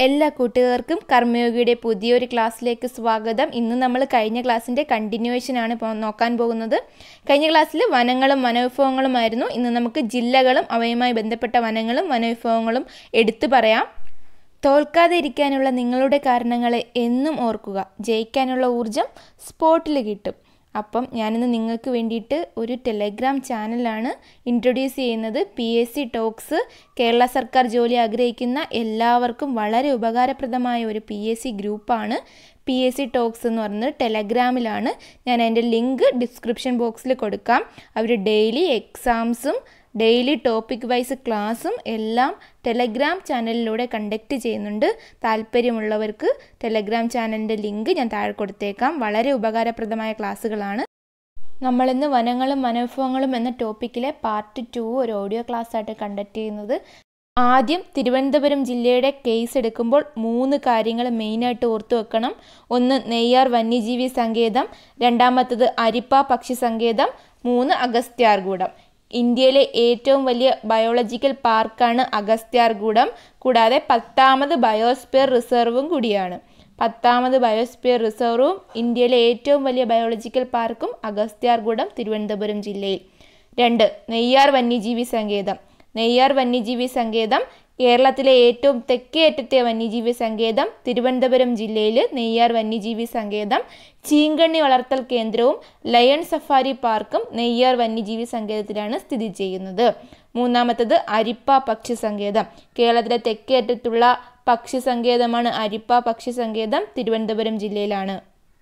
എല്ലാ കൂട്ടുകാർക്കും കർമ്മയോഗിയുടെ പുതിയൊരു ക്ലാസ്സിലേക്ക് സ്വാഗതം ഇന്ന് നമ്മൾ കഴിഞ്ഞ ക്ലാസ്സിൻ്റെ കണ്ടിന്യൂവേഷനാണ് ഇപ്പോൾ നോക്കാൻ പോകുന്നത് കഴിഞ്ഞ ക്ലാസ്സിൽ വനങ്ങളും വനവിഭവങ്ങളുമായിരുന്നു ഇന്ന് നമുക്ക് ജില്ലകളും അവയുമായി ബന്ധപ്പെട്ട വനങ്ങളും വനവിഭവങ്ങളും എടുത്തു പറയാം തോൽക്കാതെ ഇരിക്കാനുള്ള നിങ്ങളുടെ കാരണങ്ങളെ എന്നും ഓർക്കുക ജയിക്കാനുള്ള ഊർജം സ്പോട്ടിൽ കിട്ടും അപ്പം ഞാനിന്ന് നിങ്ങൾക്ക് വേണ്ടിയിട്ട് ഒരു ടെലഗ്രാം ചാനലാണ് ഇൻട്രൊഡ്യൂസ് ചെയ്യുന്നത് P S C talks Kerala സർക്കാർ ജോലി ആഗ്രഹിക്കുന്ന എല്ലാവർക്കും വളരെ ഉപകാരപ്രദമായ ഒരു പി എസ് സി ഗ്രൂപ്പാണ് പി എസ് സി ടോക്സ് എന്ന് പറയുന്നത് ടെലഗ്രാമിലാണ് ഞാൻ അതിൻ്റെ ലിങ്ക് ഡിസ്ക്രിപ്ഷൻ ബോക്സിൽ കൊടുക്കാം അവർ ഡെയിലി എക്സാംസും ഡെയിലി ടോപ്പിക് വൈസ് ക്ലാസ്സും എല്ലാം ടെലഗ്രാം ചാനലിലൂടെ കണ്ടക്ട് ചെയ്യുന്നുണ്ട് താല്പര്യമുള്ളവർക്ക് ടെലഗ്രാം ചാനലിൻ്റെ ലിങ്ക് ഞാൻ താഴെ കൊടുത്തേക്കാം വളരെ ഉപകാരപ്രദമായ ക്ലാസ്സുകളാണ് നമ്മളിന്ന് വനങ്ങളും വനവിഭവങ്ങളും എന്ന ടോപ്പിക്കിലെ പാർട്ട് ടു ഒരു ഓഡിയോ ക്ലാസ് ആയിട്ട് കണ്ടക്ട് ചെയ്യുന്നത് ആദ്യം തിരുവനന്തപുരം ജില്ലയുടെ കേസ് എടുക്കുമ്പോൾ മൂന്ന് കാര്യങ്ങൾ മെയിനായിട്ട് ഓർത്തു വെക്കണം ഒന്ന് നെയ്യാർ വന്യജീവി സങ്കേതം രണ്ടാമത്തത് അരിപ്പ പക്ഷി സങ്കേതം മൂന്ന് അഗസ്ത്യാർകൂടം ഇന്ത്യയിലെ ഏറ്റവും വലിയ ബയോളജിക്കൽ പാർക്കാണ് അഗസ്ത്യാർകൂടം കൂടാതെ പത്താമത് ബയോസ്ഫിയർ റിസർവും കൂടിയാണ് പത്താമത് ബയോസ്ഫിയർ റിസർവും ഇന്ത്യയിലെ ഏറ്റവും വലിയ ബയോളജിക്കൽ പാർക്കും അഗസ്ത്യാർകൂടം തിരുവനന്തപുരം ജില്ലയിൽ രണ്ട് നെയ്യാർ വന്യജീവി സങ്കേതം നെയ്യാർ വന്യജീവി സങ്കേതം കേരളത്തിലെ ഏറ്റവും തെക്കേ അറ്റത്തെ വന്യജീവി സങ്കേതം തിരുവനന്തപുരം ജില്ലയിൽ നെയ്യാർ വന്യജീവി സങ്കേതം ചീങ്കണ്ണി വളർത്തൽ കേന്ദ്രവും ലയൺ സഫാരി പാർക്കും നെയ്യാർ വന്യജീവി സങ്കേതത്തിലാണ് സ്ഥിതി ചെയ്യുന്നത് മൂന്നാമത്തത് അരിപ്പ പക്ഷി സങ്കേതം കേരളത്തിലെ തെക്കേ അറ്റത്തുള്ള പക്ഷി സങ്കേതമാണ് അരിപ്പ പക്ഷി സങ്കേതം തിരുവനന്തപുരം ജില്ലയിലാണ്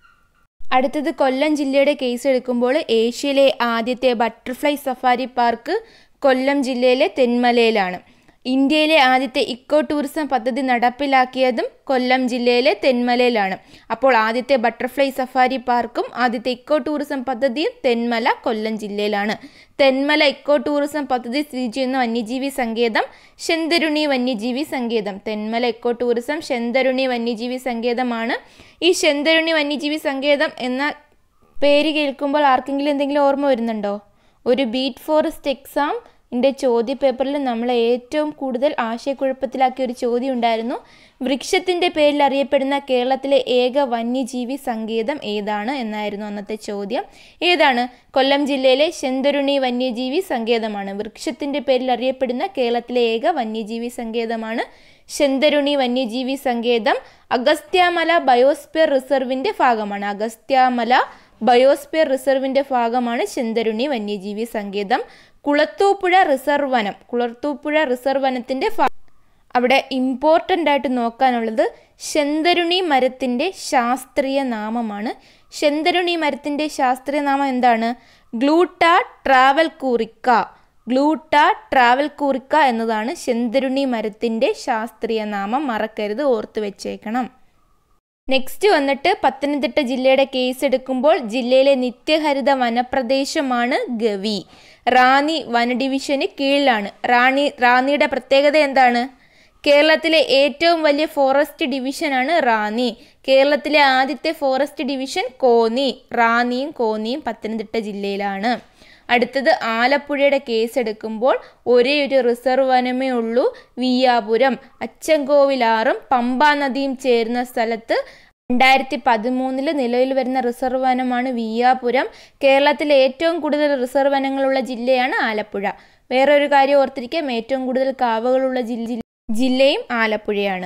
അടുത്തത് കൊല്ലം ജില്ലയുടെ കേസ് എടുക്കുമ്പോൾ ഏഷ്യയിലെ ആദ്യത്തെ ബട്ടർഫ്ലൈ സഫാരി പാർക്ക് കൊല്ലം ജില്ലയിലെ തെന്മലയിലാണ് ഇന്ത്യയിലെ ആദ്യത്തെ ഇക്കോ ടൂറിസം പദ്ധതി നടപ്പിലാക്കിയതും കൊല്ലം ജില്ലയിലെ തെന്മലയിലാണ് അപ്പോൾ ആദ്യത്തെ ബട്ടർഫ്ലൈ സഫാരി പാർക്കും ആദ്യത്തെ ഇക്കോ ടൂറിസം പദ്ധതിയും തെന്മല കൊല്ലം ജില്ലയിലാണ് തെന്മല ഇക്കോ ടൂറിസം പദ്ധതി സ്ഥിതി ചെയ്യുന്ന വന്യജീവി സങ്കേതം ശെന്തരുണി വന്യജീവി സങ്കേതം തെന്മല ഇക്കോ ടൂറിസം ശെന്തരുണി വന്യജീവി സങ്കേതമാണ് ഈ ശെന്തരുണി വന്യജീവി സങ്കേതം എന്ന പേര് കേൾക്കുമ്പോൾ ആർക്കെങ്കിലും എന്തെങ്കിലും ഓർമ്മ വരുന്നുണ്ടോ ഒരു ബീറ്റ് ഫോറസ്റ്റ് എക്സാം ൻ്റെ ചോദ്യ പേപ്പറിൽ നമ്മളെ ഏറ്റവും കൂടുതൽ ആശയക്കുഴപ്പത്തിലാക്കിയ ഒരു ചോദ്യം ഉണ്ടായിരുന്നു വൃക്ഷത്തിൻ്റെ പേരിൽ അറിയപ്പെടുന്ന കേരളത്തിലെ ഏക വന്യജീവി സങ്കേതം ഏതാണ് എന്നായിരുന്നു അന്നത്തെ ചോദ്യം ഏതാണ് കൊല്ലം ജില്ലയിലെ ശെന്തരുണി വന്യജീവി സങ്കേതമാണ് വൃക്ഷത്തിൻ്റെ പേരിൽ അറിയപ്പെടുന്ന കേരളത്തിലെ ഏക വന്യജീവി സങ്കേതമാണ് ശെന്തരുണി വന്യജീവി സങ്കേതം അഗസ്ത്യാമല ബയോസ്ഫിയർ റിസർവിൻ്റെ ഭാഗമാണ് അഗസ്ത്യാമല ബയോസ്ഫിയർ റിസർവിൻ്റെ ഭാഗമാണ് ശെന്തരുണി വന്യജീവി സങ്കേതം കുളത്തൂപ്പുഴ റിസർവ് വനം കുളത്തൂപ്പുഴ റിസർവ് വനത്തിൻ്റെ അവിടെ ഇമ്പോർട്ടൻ്റ് ആയിട്ട് നോക്കാനുള്ളത് ശെന്തരുണി മരത്തിൻ്റെ ശാസ്ത്രീയ നാമമാണ് ശെന്തരുണി മരത്തിൻ്റെ ശാസ്ത്രീയ നാമം എന്താണ് ഗ്ലൂട്ട ട്രാവൽ കൂറിക്ക ഗ്ലൂട്ട ട്രാവൽ കൂറിക്ക എന്നതാണ് ശെന്തരുണി മരത്തിൻ്റെ ശാസ്ത്രീയ നാമം മറക്കരുത് ഓർത്തു വെച്ചേക്കണം നെക്സ്റ്റ് വന്നിട്ട് പത്തനംതിട്ട ജില്ലയുടെ കേസ് എടുക്കുമ്പോൾ ജില്ലയിലെ നിത്യഹരിത വനപ്രദേശമാണ് ഗവി റാന്നി വന ഡിവിഷന് കീഴിലാണ് റാണി റാന്നിയുടെ പ്രത്യേകത എന്താണ് കേരളത്തിലെ ഏറ്റവും വലിയ ഫോറസ്റ്റ് ഡിവിഷനാണ് റാന്നി കേരളത്തിലെ ആദ്യത്തെ ഫോറസ്റ്റ് ഡിവിഷൻ കോന്നി റാന്നിയും കോന്നിയും പത്തനംതിട്ട ജില്ലയിലാണ് അടുത്തത് ആലപ്പുഴയുടെ കേസ് എടുക്കുമ്പോൾ ഒരേ ഒരു റിസർവ് വനമേ ഉള്ളൂ വിയ്യാപുരം അച്ചൻകോവിലാറും പമ്പാ നദിയും ചേരുന്ന സ്ഥലത്ത് രണ്ടായിരത്തി പതിമൂന്നില് നിലവിൽ വരുന്ന റിസർവ് വനമാണ് വിയ്യാപുരം കേരളത്തിലെ ഏറ്റവും കൂടുതൽ റിസർവ് വനങ്ങളുള്ള ജില്ലയാണ് ആലപ്പുഴ വേറൊരു കാര്യം ഓർത്തിരിക്കാം ഏറ്റവും കൂടുതൽ കാവുകളുള്ള ജില്ല ജില്ലയും ആലപ്പുഴയാണ്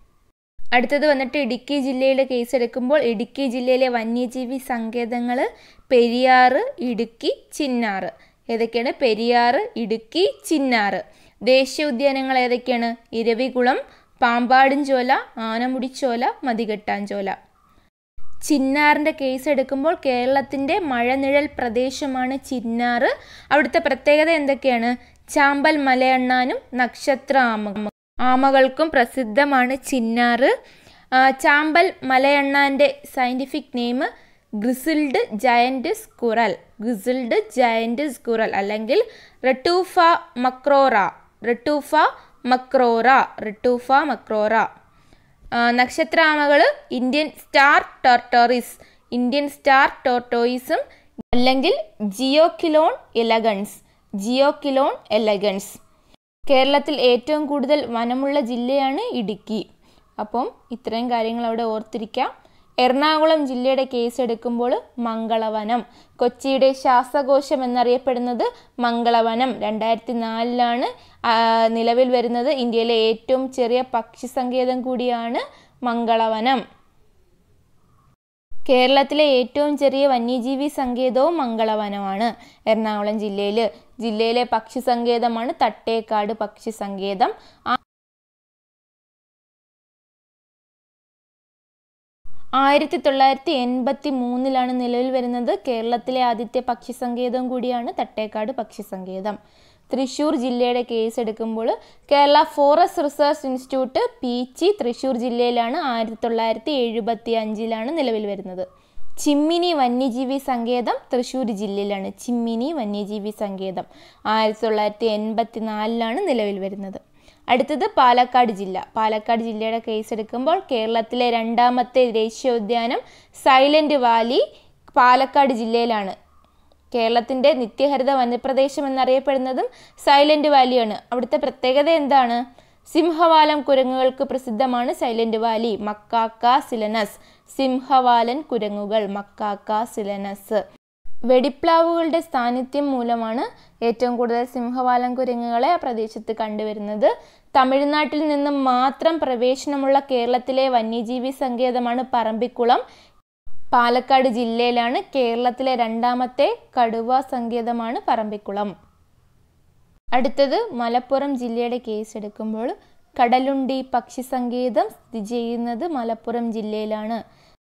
അടുത്തത് വന്നിട്ട് ഇടുക്കി ജില്ലയിലെ കേസ് എടുക്കുമ്പോൾ ഇടുക്കി ജില്ലയിലെ വന്യജീവി സങ്കേതങ്ങൾ പെരിയാറ് ഇടുക്കി ചിന്നാറ് ഏതൊക്കെയാണ് പെരിയാറ് ഇടുക്കി ചിന്നാറ് ദേശീയ ഉദ്യാനങ്ങൾ ഏതൊക്കെയാണ് ഇരവികുളം പാമ്പാടുംചോല ആനമുടിച്ചോല മതികെട്ടാഞ്ചോല ചിന്നാറിൻ്റെ കേസ് എടുക്കുമ്പോൾ കേരളത്തിൻ്റെ മഴനിഴൽ പ്രദേശമാണ് ചിന്നാറ് അവിടുത്തെ പ്രത്യേകത എന്തൊക്കെയാണ് ചാമ്പൽ മലയണ്ണാനും നക്ഷത്ര ആമ ആമകൾക്കും പ്രസിദ്ധമാണ് ചിന്നാറ് ചാമ്പൽ മലയണ്ണാൻ്റെ scientific name grizzled giant squirrel grizzled giant squirrel അല്ലെങ്കിൽ Ratufa macroura Ratufa macroura Ratufa macroura നക്ഷത്രാമകൾ Indian star tortoise Indian star ടോർട്ടോയിസും അല്ലെങ്കിൽ ജിയോക്കിലോൺ എലഗൻസ് ജിയോക്കിലോൺ എലഗൻസ് കേരളത്തിൽ ഏറ്റവും കൂടുതൽ വനമുള്ള ജില്ലയാണ് ഇടുക്കി അപ്പം ഇത്രയും കാര്യങ്ങൾ അവിടെ ഓർത്തിരിക്കാം എറണാകുളം ജില്ലയുടെ കേസ് എടുക്കുമ്പോൾ മംഗളവനം കൊച്ചിയുടെ ശ്വാസകോശം എന്നറിയപ്പെടുന്നത് മംഗളവനം രണ്ടായിരത്തി നാലിലാണ് നിലവിൽ വരുന്നത് ഇന്ത്യയിലെ ഏറ്റവും ചെറിയ പക്ഷി സങ്കേതം കൂടിയാണ് മംഗളവനം കേരളത്തിലെ ഏറ്റവും ചെറിയ വന്യജീവി സങ്കേതവും മംഗളവനമാണ് എറണാകുളം ജില്ലയിൽ ജില്ലയിലെ പക്ഷി സങ്കേതമാണ് തട്ടേക്കാട് പക്ഷി സങ്കേതം ആയിരത്തി തൊള്ളായിരത്തി എൺപത്തി മൂന്നിലാണ് നിലവിൽ വരുന്നത് കേരളത്തിലെ ആദ്യത്തെ പക്ഷി സങ്കേതം കൂടിയാണ് തട്ടേക്കാട് പക്ഷി സങ്കേതം തൃശ്ശൂർ ജില്ലയുടെ കേസ് എടുക്കുമ്പോൾ Kerala forest research institute Peechi Thrissur ജില്ലയിലാണ് ആയിരത്തി തൊള്ളായിരത്തി എഴുപത്തി അഞ്ചിലാണ് നിലവിൽ വരുന്നത് ചിമ്മിനി വന്യജീവി സങ്കേതം തൃശ്ശൂർ ജില്ലയിലാണ് ചിമ്മിനി വന്യജീവി സങ്കേതം ആയിരത്തി തൊള്ളായിരത്തി എൺപത്തി നാലിലാണ് നിലവിൽ വരുന്നത് അടുത്തത് പാലക്കാട് ജില്ല പാലക്കാട് ജില്ലയുടെ കേസ് എടുക്കുമ്പോൾ കേരളത്തിലെ രണ്ടാമത്തെ ദേശീയോദ്യാനം സൈലന്റ് വാലി പാലക്കാട് ജില്ലയിലാണ് കേരളത്തിൻ്റെ നിത്യഹരിത വനപ്രദേശം എന്നറിയപ്പെടുന്നതും സൈലന്റ് വാലിയാണ് അവിടുത്തെ പ്രത്യേകത എന്താണ് സിംഹവാലം കുരങ്ങുകൾക്ക് പ്രസിദ്ധമാണ് സൈലന്റ് വാലി മക്കാക്ക സിലനസ് സിംഹവാലൻ കുരങ്ങുകൾ മക്കാക്ക സിലനസ് വെടിപ്ലാവുകളുടെ സാന്നിധ്യം മൂലമാണ് ഏറ്റവും കൂടുതൽ സിംഹവാലൻ കുരങ്ങുകളെ ആ പ്രദേശത്ത് കണ്ടുവരുന്നത് തമിഴ്നാട്ടിൽ നിന്നും മാത്രം പ്രവേശനമുള്ള കേരളത്തിലെ വന്യജീവി സങ്കേതമാണ് പറമ്പിക്കുളം പാലക്കാട് ജില്ലയിലാണ് കേരളത്തിലെ രണ്ടാമത്തെ കടുവ സങ്കേതമാണ് പറമ്പിക്കുളം അടുത്തത് മലപ്പുറം ജില്ലയുടെ കേസ് എടുക്കുമ്പോൾ കടലുണ്ടി പക്ഷി സങ്കേതം സ്ഥിതി ചെയ്യുന്നത് മലപ്പുറം ജില്ലയിലാണ്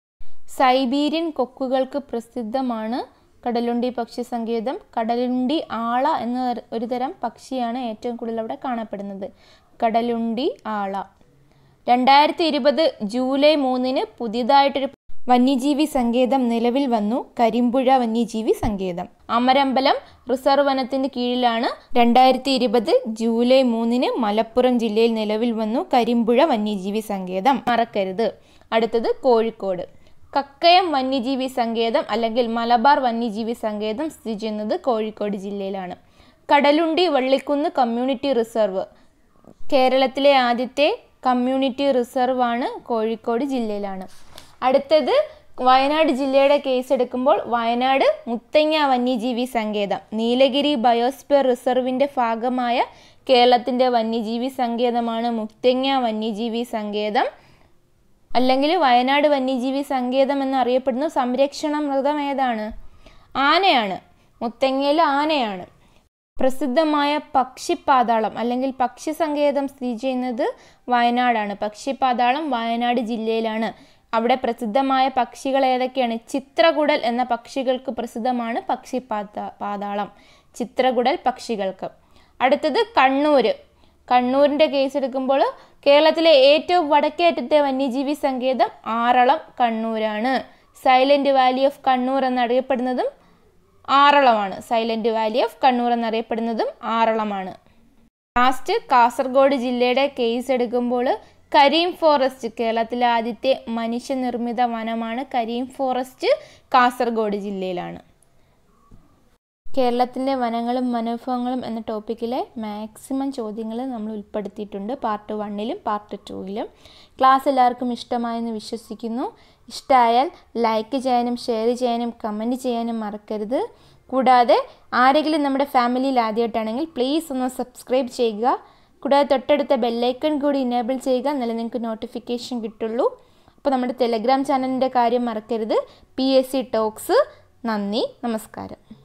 സൈബീരിയൻ കൊക്കുകൾക്ക് പ്രസിദ്ധമാണ് കടലുണ്ടി പക്ഷി സങ്കേതം കടലുണ്ടി ആള എന്ന ഒരു തരം പക്ഷിയാണ് ഏറ്റവും കൂടുതൽ അവിടെ കാണപ്പെടുന്നത് കടലുണ്ടി ആള രണ്ടായിരത്തി ഇരുപത് ജൂലൈ മൂന്നിന് പുതിയതായിട്ടൊരു വന്യജീവി സങ്കേതം നിലവിൽ വന്നു കരിമ്പുഴ വന്യജീവി സങ്കേതം അമരമ്പലം റിസർവ് വനത്തിന് കീഴിലാണ് രണ്ടായിരത്തി ഇരുപത് ജൂലൈ മൂന്നിന് മലപ്പുറം ജില്ലയിൽ നിലവിൽ വന്നു കരിമ്പുഴ വന്യജീവി സങ്കേതം മറക്കരുത് അടുത്തത് കോഴിക്കോട് കക്കയം വന്യജീവി സങ്കേതം അല്ലെങ്കിൽ മലബാർ വന്യജീവി സങ്കേതം സ്ഥിതി ചെയ്യുന്നത് കോഴിക്കോട് ജില്ലയിലാണ് കടലുണ്ടി വള്ളിക്കുന്ന് കമ്മ്യൂണിറ്റി റിസർവ് കേരളത്തിലെ ആദ്യത്തെ കമ്മ്യൂണിറ്റി റിസർവ് ആണ് കോഴിക്കോട് ജില്ലയിലാണ് അടുത്തത് വയനാട് ജില്ലയുടെ കേസ് എടുക്കുമ്പോൾ വയനാട് മുത്തങ്ങ വന്യജീവി സങ്കേതം നീലഗിരി ബയോസ്ഫിയർ റിസർവിൻ്റെ ഭാഗമായ കേരളത്തിൻ്റെ വന്യജീവി സങ്കേതമാണ് മുത്തങ്ങ വന്യജീവി സങ്കേതം അല്ലെങ്കിൽ വയനാട് വന്യജീവി സങ്കേതം എന്നറിയപ്പെടുന്ന സംരക്ഷണ മൃഗം ഏതാണ് ആനയാണ് മുത്തങ്ങയിലെ ആനയാണ് പ്രസിദ്ധമായ പക്ഷിപ്പാതാളം അല്ലെങ്കിൽ പക്ഷി സങ്കേതം സ്ഥിതി ചെയ്യുന്നത് വയനാടാണ് പക്ഷിപ്പാതാളം വയനാട് ജില്ലയിലാണ് അവിടെ പ്രസിദ്ധമായ പക്ഷികൾ ഏതൊക്കെയാണ് ചിത്രകുടൽ എന്ന പക്ഷികൾക്ക് പ്രസിദ്ധമാണ് പക്ഷി പാതാളം ചിത്രകുടൽ പക്ഷികൾക്ക് അടുത്തത് കണ്ണൂർ കണ്ണൂരിൻ്റെ കേസ് എടുക്കുമ്പോൾ കേരളത്തിലെ ഏറ്റവും വടക്കേ അറ്റത്തെ വന്യജീവി സങ്കേതം ആറളം കണ്ണൂരാണ് സൈലന്റ് വാലി ഓഫ് കണ്ണൂർ എന്നറിയപ്പെടുന്നതും ആറളമാണ് സൈലന്റ് വാലി ഓഫ് കണ്ണൂർ എന്നറിയപ്പെടുന്നതും ആറളമാണ് ലാസ്റ്റ് കാസർഗോഡ് ജില്ലയുടെ കേസ് എടുക്കുമ്പോൾ കരീം ഫോറസ്റ്റ് കേരളത്തിലെ ആദ്യത്തെ മനുഷ്യനിർമ്മിത വനമാണ് കരീം ഫോറസ്റ്റ് കാസർഗോഡ് ജില്ലയിലാണ് കേരളത്തിൻ്റെ വനങ്ങളും വനവിഭവങ്ങളും എന്ന ടോപ്പിക്കിലെ മാക്സിമം ചോദ്യങ്ങൾ നമ്മൾ ഉൾപ്പെടുത്തിയിട്ടുണ്ട് പാർട്ട് വണ്ണിലും പാർട്ട് ടൂവിലും ക്ലാസ് എല്ലാവർക്കും ഇഷ്ടമായെന്ന് വിശ്വസിക്കുന്നു ഇഷ്ടമായാൽ ലൈക്ക് ചെയ്യാനും ഷെയർ ചെയ്യാനും കമൻറ്റ് ചെയ്യാനും മറക്കരുത് കൂടാതെ ആരെങ്കിലും നമ്മുടെ ഫാമിലിയിൽ ആദ്യമായിട്ടാണെങ്കിൽ പ്ലീസ് ഒന്ന് സബ്സ്ക്രൈബ് ചെയ്യുക കൂടാതെ തൊട്ടടുത്ത ബെല്ലൈക്കൺ കൂടി ഇനേബിൾ ചെയ്യുക എന്നാലേ നിങ്ങൾക്ക് നോട്ടിഫിക്കേഷൻ കിട്ടുള്ളൂ അപ്പോൾ നമ്മുടെ ടെലഗ്രാം ചാനലിൻ്റെ കാര്യം മറക്കരുത് പി എസ് സി ടോക്സ് നന്ദി നമസ്കാരം